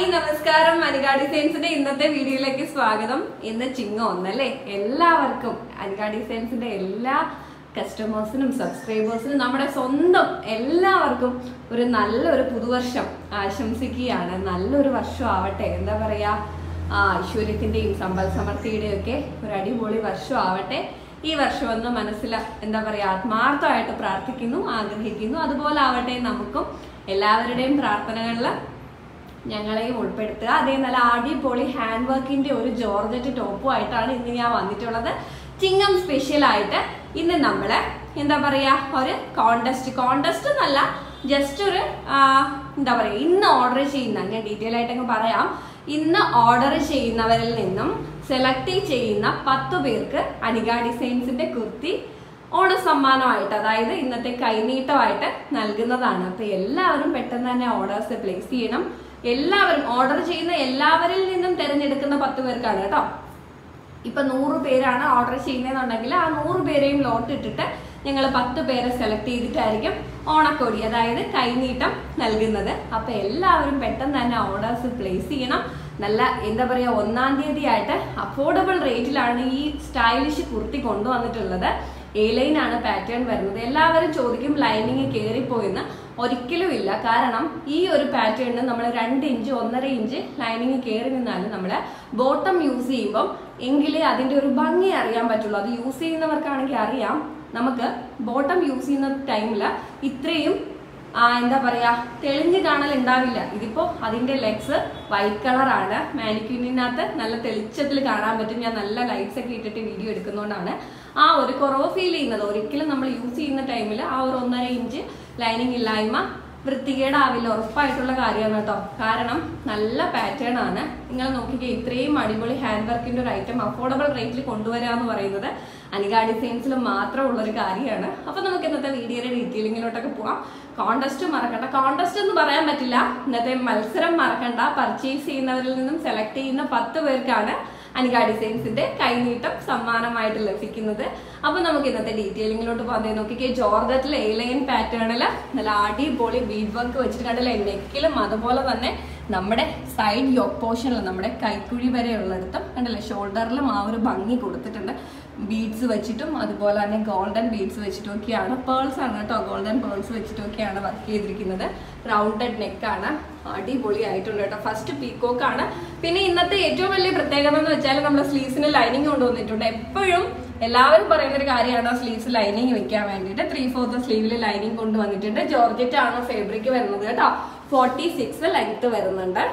hi നമസ്കാരം അനിക ഡിസൈൻസിന്റെ ഇന്നത്തെ വീഡിയോയിലേക്ക് സ്വാഗതം ഇന്ന് ചിങ്ങ ഒന്നല്ലേ എല്ലാവർക്കും അനിക ഡിസൈൻസിന്റെ എല്ലാ കസ്റ്റമേഴ്സിനും സബ്സ്ക്രൈബേഴ്സിനും നമ്മുടെ സ്വന്തം എല്ലാവർക്കും ഒരു നല്ലൊരു പുതുവർഷം ആശംസിക്കുകയാണ് നല്ലൊരു വർഷം ആവട്ടെ എന്താ പറയാ ആ ഐശ്വര്യത്തിന്റെയും സമ്പൽ സമൃദ്ധിയുടെയും ഒക്കെ ഒരു അടിപൊളി വർഷം ആവട്ടെ ഈ വർഷം ഒന്ന് മനസ്സിൽ എന്താ പറയാ ആത്മാർത്ഥമായിട്ട് പ്രാർത്ഥിക്കുന്നു ആഗ്രഹിക്കുന്നു അതുപോലെ ആവട്ടെ നമുക്കും എല്ലാവരുടെയും പ്രാർത്ഥനകളിൽ ഞങ്ങളെയും ഉൾപ്പെടുത്തുക അതേ നല്ല അടിപൊളി ഹാൻഡ് വർക്കിന്റെ ഒരു ജോർജറ്റ് ടോപ്പും ആയിട്ടാണ് ഇന്ന് ഞാൻ വന്നിട്ടുള്ളത് ചിങ്ങം സ്പെഷ്യൽ ആയിട്ട് ഇന്ന് നമ്മള് എന്താ പറയാ ഒരു കോണ്ടസ്റ്റ് കോണ്ടസ്റ്റ് എന്നല്ല ജസ്റ്റ് ഒരു ആ, എന്താ പറയാ ഇന്ന് ഓർഡർ ചെയ്യുന്ന ഞാൻ ഡീറ്റെയിൽ ആയിട്ടങ്ങ് പറയാം ഇന്ന് ഓർഡർ ചെയ്യുന്നവരിൽ നിന്നും സെലക്ട് ചെയ്യുന്ന പത്ത് പേർക്ക് അനിക ഡിസൈൻസിന്റെ കുർത്തി ഓണ സമ്മാനമായിട്ട് അതായത് ഇന്നത്തെ കൈനീട്ടമായിട്ട് നൽകുന്നതാണ് അപ്പൊ എല്ലാവരും പെട്ടെന്ന് തന്നെ ഓർഡേഴ്സ് പ്ലേസ് ചെയ്യണം എല്ലാവരും ഓർഡർ ചെയ്യുന്ന എല്ലാവരിൽ നിന്നും തിരഞ്ഞെടുക്കുന്ന പത്ത് പേർക്കാണ് കേട്ടോ ഇപ്പൊ നൂറ് പേരാണ് ഓർഡർ ചെയ്യുന്നതെന്നുണ്ടെങ്കിൽ ആ നൂറ് പേരെയും ലോട്ട് ഇട്ടിട്ട് ഞങ്ങൾ പത്ത് പേരെ സെലക്ട് ചെയ്തിട്ടായിരിക്കും ഓണക്കോടി അതായത് കൈനീട്ടം നൽകുന്നത് അപ്പൊ എല്ലാവരും പെട്ടെന്ന് തന്നെ ഓർഡേഴ്സ് പ്ലേസ് ചെയ്യണം നല്ല എന്താ പറയാ ഒന്നാം തീയതി ആയിട്ട് അഫോർഡബിൾ റേറ്റിലാണ് ഈ സ്റ്റൈലിഷ് കുർത്തി കൊണ്ടുവന്നിട്ടുള്ളത് എ ലൈൻ ആണ് പാറ്റേൺ വരുന്നത് എല്ലാവരും ചോദിക്കും ലൈനിങ് കയറിപ്പോയെന്ന് ഒരിക്കലും ഇല്ല കാരണം ഈ ഒരു പാറ്റേണിന് നമ്മൾ രണ്ട് ഇഞ്ച് ഒന്നര ഇഞ്ച് ലൈനിങ് കയറി നിന്നാലും നമ്മൾ ബോട്ടം യൂസ് ചെയ്യുമ്പം എങ്കിലേ അതിന്റെ ഒരു ഭംഗി അറിയാൻ പറ്റുള്ളൂ അത് യൂസ് ചെയ്യുന്നവർക്കാണെങ്കിൽ അറിയാം നമുക്ക് ബോട്ടം യൂസ് ചെയ്യുന്ന ടൈമിൽ ഇത്രയും ആ, എന്താ പറയാ തെളിഞ്ഞ് കാണൽ ഉണ്ടാവില്ല ഇതിപ്പോ അതിന്റെ ലെഗ്സ് വൈറ്റ് കളറാണ് മാനിക്യൂനിനകത്ത് നല്ല തെളിച്ചത്തിൽ കാണാൻ പറ്റും ഞാൻ നല്ല ലൈറ്റ്സ് ഒക്കെ ഇട്ടിട്ട് വീഡിയോ എടുക്കുന്നതുകൊണ്ടാണ് ആ ഒരു കുറവ് ഫീൽ ചെയ്യുന്നത് ഒരിക്കലും നമ്മൾ യൂസ് ചെയ്യുന്ന ടൈമിൽ ആ ഒരു ഒന്നര ഇഞ്ച് ലൈനിങ് ഇല്ലായ്മ വൃത്തികേടാവില്ല ഉറപ്പായിട്ടുള്ള കാര്യമാണ് കേട്ടോ കാരണം നല്ല പാറ്റേൺ ആണ് നിങ്ങൾ നോക്കിക്കേ ഇത്രയും അടിപൊളി ഹാൻഡ് വർക്കിന്റെ ഒരു ഐറ്റം അഫോർഡബിൾ റേറ്റിൽ കൊണ്ടുവരിക എന്ന് പറയുന്നത് അനിക ഡിസൈൻസിൽ മാത്രമുള്ള ഒരു കാര്യമാണ് അപ്പൊ നമുക്ക് ഇന്നത്തെ വീഡിയോയുടെ ഡീറ്റെയിലിങ്ങിലോട്ടൊക്കെ പോവാം കോണ്ടസ്റ്റ് മറക്കണ്ട കോണ്ടസ്റ്റ് എന്ന് പറയാൻ പറ്റില്ല ഇന്നത്തെ മത്സരം മറക്കണ്ട പർച്ചേസ് ചെയ്യുന്നവരിൽ നിന്നും സെലക്ട് ചെയ്യുന്ന പത്ത് പേർക്കാണ് അനിക ഡിസൈൻസിന്റെ കൈനീട്ടം സമ്മാനമായിട്ട് ലഭിക്കുന്നത് അപ്പൊ നമുക്ക് ഇന്നത്തെ ഡീറ്റെയിലിങ്ങിലോട്ട് പോകാൻ നോക്കിക്കേ ജോർജറ്റിലെ എലൈൻ പാറ്റേണിൽ നല്ല അടിപൊളി ബീഡ് വർക്ക് വെച്ചിട്ട് കണ്ടില്ലേ നെക്കിലും അതുപോലെ തന്നെ നമ്മുടെ സൈഡ് യോക്ക് പോർഷനിൽ നമ്മുടെ കൈക്കുഴി വരെ ഉള്ളിടത്തും കണ്ടില്ലേ ഷോൾഡറിലും ആ ഒരു ഭംഗി കൊടുത്തിട്ടുണ്ട് ബീഡ്സ് വെച്ചിട്ടും അതുപോലെ തന്നെ ഗോൾഡൻ ബീഡ്സ് വെച്ചിട്ടും ഒക്കെയാണ് പേൾസ് ആണ് കേട്ടോ ഗോൾഡൻ പേൾസ് വെച്ചിട്ടും ഒക്കെയാണ് വർക്ക് ചെയ്തിരിക്കുന്നത് റൗണ്ടഡ് നെക്കാണ് അടിപൊളി ആയിട്ടുണ്ട് കേട്ടോ ഫസ്റ്റ് പീക്കോക്ക് ആണ് പിന്നെ ഇന്നത്തെ ഏറ്റവും വലിയ പ്രത്യേകത എന്ന് വെച്ചാൽ നമ്മുടെ സ്ലീവ്സിന് ലൈനിങ് കൊണ്ടുവന്നിട്ടുണ്ട് എപ്പോഴും എല്ലാവരും പറയുന്ന ഒരു കാര്യമാണ് സ്ലീവ്സ് ലൈനിങ് വെക്കാൻ വേണ്ടിയിട്ട് ത്രീ ഫോർത്ത് സ്ലീവിൽ ലൈനിങ് കൊണ്ടുവന്നിട്ടുണ്ട് ജോർജറ്റ് ആണ് ഫാബ്രിക് വരുന്നത് കേട്ടോ ഫോർട്ടി സിക്സ് ലെങ്ത് വരുന്നുണ്ട്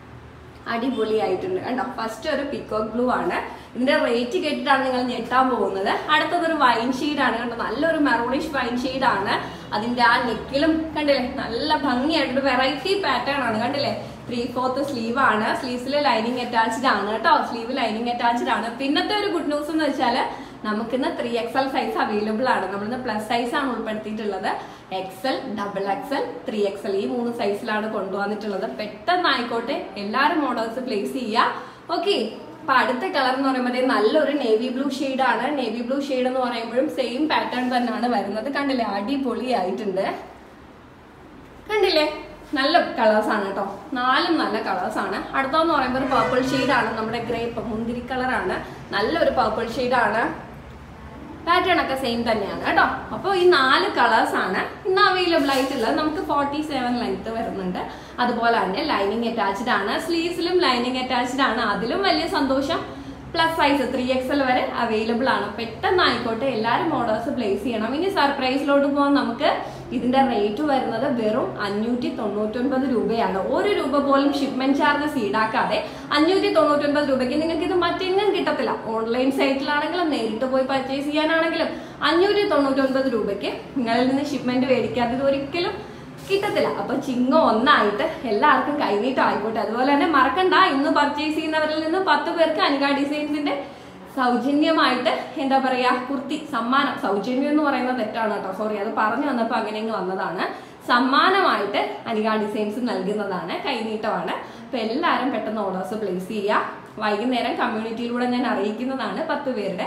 അടിപൊളിയായിട്ടുണ്ട് കണ്ടോ ഫസ്റ്റ് ഒരു പിക്കോക്ക് ബ്ലൂ ആണ് ഇതിന്റെ റേറ്റ് കേട്ടിട്ടാണ് നിങ്ങൾ ഞെട്ടാൻ പോകുന്നത് അടുത്തതൊരു വൈൻ ആണ് കണ്ടോ നല്ലൊരു മെറൂണിഷ് വൈൻ ആണ് അതിന്റെ ആ നെക്കിലും കണ്ടില്ലേ നല്ല ഭംഗിയായിട്ടൊരു വെറൈറ്റി പാറ്റേൺ ആണ് കണ്ടില്ലേ ത്രീ ഫോർത്ത് സ്ലീവ് ആണ് സ്ലീവ്സിൽ ലൈനിങ് അറ്റാച്ച്ഡ് ആണ് കേട്ടോ സ്ലീവ് ലൈനിങ് അറ്റാച്ച്ഡ് ആണ് പിന്നത്തെ ഒരു ഗുഡ് ന്യൂസ് എന്ന് വെച്ചാല് നമുക്കിന്ന് ത്രീ എക്സൽ സൈസ് അവൈലബിൾ ആണ് നമ്മളിന്ന് പ്ലസ് സൈസ് ആണ് ഉൾപ്പെടുത്തിയിട്ടുള്ളത് XL double XL three XL ഈ മൂന്ന് സൈസിലാണ് കൊണ്ടുവന്നിട്ടുള്ളത് പെട്ടെന്ന് ആയിക്കോട്ടെ എല്ലാവരും ഓർഡേഴ്സ് പ്ലേസ് ചെയ്യുക ഓക്കെ അപ്പൊ അടുത്ത കളർ എന്ന് പറയുമ്പോൾ നല്ലൊരു നേവി ബ്ലൂ ആണ് നേവി ബ്ലൂ ഷെയ്ഡ് എന്ന് പറയുമ്പോഴും സെയിം പാറ്റേൺ തന്നെയാണ് വരുന്നത് കണ്ടില്ലേ അടിപൊളി ആയിട്ടുണ്ട് കണ്ടില്ലേ നല്ല കളേഴ്സ് ആണ് കേട്ടോ നാലും നല്ല കളേഴ്സ് ആണ് അടുത്തെന്ന് പറയുമ്പോൾ ഒരു പർപ്പിൾ ആണ് നമ്മുടെ ഗ്രേപ്പ് മുന്തിരി കളറാണ് നല്ലൊരു പർപ്പിൾ ആണ് പാറ്റേൺ ഒക്കെ സെയിം തന്നെയാണ് കേട്ടോ അപ്പോൾ ഈ നാല് കളേഴ്സ് ആണ് ഇന്ന് അവൈലബിൾ ആയിട്ടുള്ളത് നമുക്ക് ഫോർട്ടി സെവൻ ലെങ്ത് വരുന്നുണ്ട് അതുപോലെ തന്നെ ലൈനിങ് അറ്റാച്ച്ഡ് ആണ് സ്ലീവ്സിലും ലൈനിങ് അറ്റാച്ച്ഡ് ആണ് അതിലും വലിയ സന്തോഷം പ്ലസ് സൈസ് ത്രീ എക്സൽ വരെ അവൈലബിൾ ആണ് പെട്ടെന്ന് ആയിക്കോട്ടെ എല്ലാവരും ഓർഡേഴ്സ് പ്ലേസ് ചെയ്യണം ഇനി സർപ്രൈസിലോട്ട് പോകാൻ നമുക്ക് ഇതിന്റെ റേറ്റ് വരുന്നത് വെറും അഞ്ഞൂറ്റി തൊണ്ണൂറ്റൊൻപത് രൂപയാണ് ഒരു രൂപ പോലും ഷിപ്മെന്റ് ചാർജസ് ഈടാക്കാതെ അഞ്ഞൂറ്റി തൊണ്ണൂറ്റൊൻപത് രൂപയ്ക്ക് നിങ്ങൾക്ക് ഇത് മറ്റെങ്ങും കിട്ടത്തില്ല ഓൺലൈൻ സൈറ്റിലാണെങ്കിലും നേരിട്ട് പോയി പർച്ചേസ് ചെയ്യാനാണെങ്കിലും അഞ്ഞൂറ്റി തൊണ്ണൂറ്റൊൻപത് രൂപയ്ക്ക് നിങ്ങളിൽ നിന്ന് ഷിപ്മെന്റ് മേടിക്കാതെ ഇത് ഒരിക്കലും കിട്ടത്തില്ല അപ്പൊ ചിങ്ങ ഒന്നായിട്ട് എല്ലാവർക്കും കൈനീട്ടം ആയിക്കോട്ടെ അതുപോലെ തന്നെ മറക്കണ്ട ഇന്ന് പർച്ചേസ് ചെയ്യുന്നവരിൽ നിന്ന് പത്ത് പേർക്ക് അനിക ഡിസൈൻസിന്റെ സൗജന്യമായിട്ട് എന്താ പറയാ കുർത്തി സമ്മാനം സൗജന്യം എന്ന് പറയുന്നത് തെറ്റാണ് കേട്ടോ സോറി അത് പറഞ്ഞു വന്നപ്പോൾ അങ്ങനെ അങ്ങ് വന്നതാണ് സമ്മാനമായിട്ട് അനിക ഡിസൈൻസ് നൽകുന്നതാണ് കൈനീട്ടമാണ് അപ്പൊ എല്ലാവരും പെട്ടെന്ന് ഓർഡേഴ്സ് പ്ലേസ് ചെയ്യുക വൈകുന്നേരം കമ്മ്യൂണിറ്റിയിലൂടെ ഞാൻ അറിയിക്കുന്നതാണ് പത്ത് പേരുടെ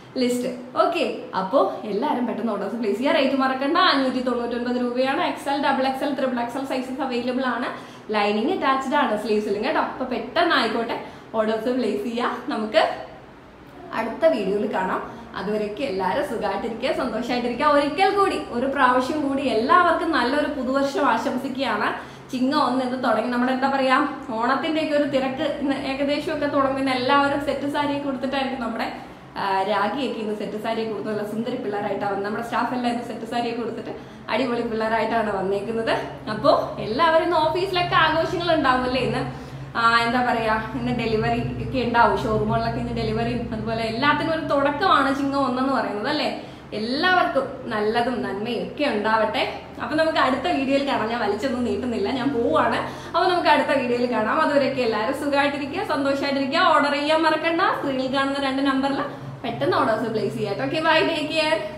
ലിസ്റ്റ് ഓക്കെ അപ്പോൾ എല്ലാവരും പെട്ടെന്ന് ഓർഡേഴ്സ് പ്ലേസ് ചെയ്യുക റേറ്റ് മറക്കണ്ട അഞ്ഞൂറ്റി തൊണ്ണൂറ്റൊൻപത് രൂപയാണ് XL double XL triple XL sizes available ആണ് ലൈനിങ് അറ്റാച്ച്ഡ് ആണ് സ്ലീവ്സിലും കേട്ടോ അപ്പോൾ പെട്ടെന്ന് ആയിക്കോട്ടെ ഓർഡേഴ്സ് പ്ലേസ് ചെയ്യുക നമുക്ക് അടുത്ത വീഡിയോയിൽ കാണാം അതുവരേക്ക് എല്ലാവരും സുഖമായിട്ടിരിക്കുക സന്തോഷമായിട്ടിരിക്കുക ഒരിക്കൽ കൂടി ഒരു പ്രാവശ്യം കൂടി എല്ലാവർക്കും നല്ലൊരു പുതുവർഷം ആശംസിക്കുകയാണ് ചിങ്ങം ഒന്ന് ഇത് തുടങ്ങി നമ്മുടെ എന്താ പറയാ ഓണത്തിന്റെ ഒക്കെ ഒരു തിരക്ക് ഇന്ന് ഏകദേശം ഒക്കെ തുടങ്ങുന്ന എല്ലാവരും സെറ്റ് സാരി കൊടുത്തിട്ടായിരിക്കും നമ്മുടെ ആ, രാഖിയൊക്കെ ഇന്ന് സെറ്റ് സാരി കൊടുത്ത് നല്ല സുന്ദരി പിള്ളേരായിട്ടാണ് വന്നത് നമ്മുടെ സ്റ്റാഫ് എല്ലാം ഇന്ന് സെറ്റ് സാരിയൊക്കെ കൊടുത്തിട്ട് അടിപൊളി പിള്ളേരായിട്ടാണ് വന്നേക്കുന്നത് അപ്പോൾ എല്ലാവരും ഇന്ന് ഓഫീസിലൊക്കെ ആഘോഷങ്ങൾ ഉണ്ടാവുമല്ലേ ഇന്ന് ആ, എന്താ പറയാ ഇന്ന് ഡെലിവറി ഒക്കെ ഉണ്ടാവും ഷോറൂമുകളിലൊക്കെ ഇന്ന് ഡെലിവറിയും അതുപോലെ എല്ലാത്തിനും ഒരു തുടക്കമാണ് ചിങ്ങം ഒന്നെന്ന് പറയുന്നത് അല്ലേ എല്ലാവർക്കും നല്ലതും നന്മയും ഒക്കെ ഉണ്ടാവട്ടെ അപ്പൊ നമുക്ക് അടുത്ത വീഡിയോയിൽ കാണാം ഞാൻ വലിച്ചൊന്നും നീട്ടുന്നില്ല ഞാൻ പോവാണ് അപ്പൊ നമുക്ക് അടുത്ത വീഡിയോയിൽ കാണാം അതുവരെയൊക്കെ എല്ലാവരും സുഖമായിട്ടിരിക്കുക സന്തോഷമായിട്ടിരിക്കുക ഓർഡർ ചെയ്യാൻ മറക്കണ്ട സ്ക്രീനിൽ കാണുന്ന രണ്ട് നമ്പറിൽ പെട്ടെന്ന് ഓർഡേഴ്സ് പ്ലേസ് ചെയ്യാം ഓക്കെ ബൈ ടേക്ക് കെയർ